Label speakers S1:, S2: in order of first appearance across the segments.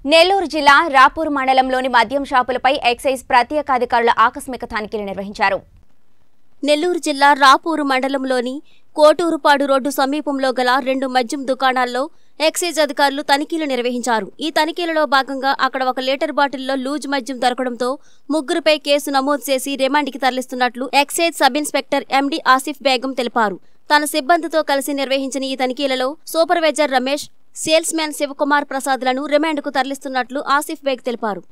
S1: నెల్లూరు జిల్లా రాపూర్ మండలంలోని మద్యం షాపులపై ఎక్సైజ్ ప్రత్యేక అధికారుల ఆకస్మిక తనిఖీలు నిర్వహించారు
S2: నెల్లూరు జిల్లా రాపూరు మండలంలోని కోటూరుపాడు రోడ్డు సమీపంలో గల రెండు మద్యం దుకాణాల్లో ఎక్సైజ్ అధికారులు తనిఖీలు నిర్వహించారు ఈ తనిఖీలలో భాగంగా అక్కడ ఒక లీటర్ బాటిల్లో లూజ్ మద్యం దొరకడంతో ముగ్గురుపై కేసు నమోదు చేసి రిమాండ్కి తరలిస్తున్నట్లు excise sub inspector MD Asif Begum తెలిపారు తన సిబ్బందితో కలిసి నిర్వహించిన ఈ తనిఖీలలో supervisor Ramesh salesman Shivakumar ప్రసాద్లను రిమాండ్కు తరలిస్తున్నట్లు ఆసిఫ్ బేగ్ తెలిపారు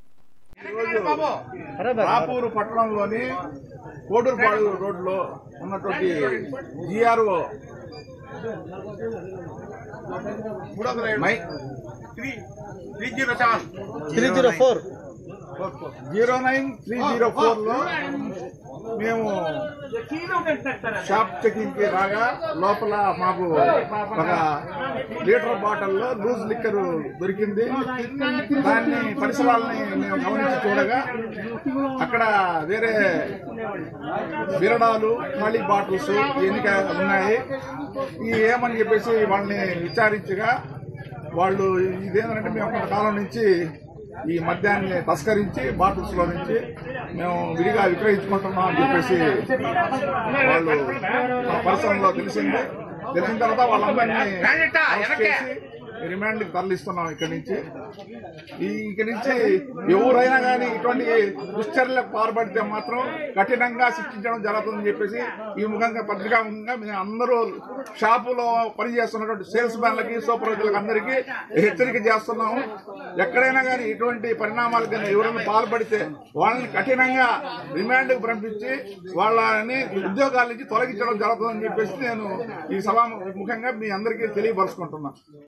S3: రాపూరు పట్టణంలోని కోడూరుపాడు రోడ్లో ఉన్నటువంటి GRO
S4: three zero seven
S3: three zero four zero nine three zero four లో మేము షాప్ చెకింగ్ కి రాగా లోపల మాకు ఒక లీటర్ బాటిల్లో లూజ్ లిక్కర్ దొరికింది దాన్ని పరిసరాలని మేము గమనించి చూడగా అక్కడ వేరే బిరడాలు ఖాళీ బాటిల్స్ ఎన్నిక ఉన్నాయి ఈ ఏమని చెప్పేసి వాళ్ళని విచారించగా వాళ్ళు ఇదేంటంటే మేము కొంతకాలం నుంచి ఈ మద్యాన్ని తస్కరించి బాటిల్స్ లో నుంచి మేము విడిగా విక్రయించుకుంటున్నాం అని చెప్పేసి వాళ్ళు మా పరిశ్రమలో తెలిసింది తెలిసిన తర్వాత వాళ్ళందరినీ అరెస్ట్ చేసి రిమాండ్ కి తరలిస్తున్నాం ఇక్కడి నుంచి ఈ ఇక్కడి నుంచి ఎవరైనా కానీ ఇటువంటి దుశ్చర్యలకు పాల్పడితే మాత్రం కఠినంగా శిక్షించడం జరుగుతుందని చెప్పేసి ఈ ముఖంగా పత్రికా ముఖంగా మేము అందరూ షాపులో పనిచేస్తున్నటువంటి సేల్స్ మ్యాన్లకి సూపర్వైజర్లకు అందరికీ హెచ్చరిక చేస్తున్నాము ఎక్కడైనా కానీ ఇటువంటి పరిణామాలకు కానీ ఎవరైనా పాల్పడితే వాళ్ళని కఠినంగా రిమాండ్ కు పంపించి వాళ్ళని ఉద్యోగాల నుంచి తొలగించడం జరుగుతుందని చెప్పేసి నేను ఈ సభా ముఖంగా మీ అందరికీ తెలియపరుచుకుంటున్నాను